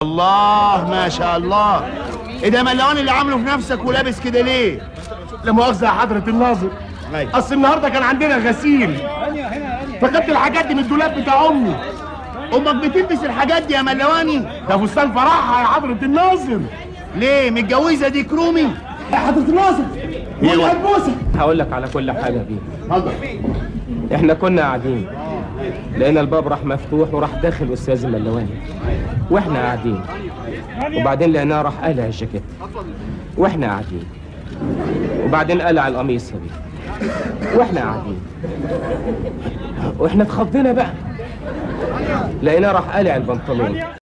الله ما شاء الله ايه ده ملوان اللي عامله في نفسك ولابس كده ليه لا مؤاخذة يا حضرة الناظر أيوة. أصل النهاردة كان عندنا غسيل فخدت الحاجات دي من الدولاب بتاع أمي امك بتلبس الحاجات دي يا ملواني ده فستان فرحها يا حضرة الناظر ليه متجوزه دي كرومي يا حضرة الناظر إيه ودي هو؟ البوسة هقول لك على كل حاجه دي اتفضل احنا كنا قاعدين لقينا الباب راح مفتوح وراح داخل استاذ الملواني واحنا قاعدين وبعدين لقيناه راح قلع الجاكيت واحنا قاعدين وبعدين قلع القميص يا بيه واحنا قاعدين واحنا اتخضينا بقى لقيناه راح قلع البنطلون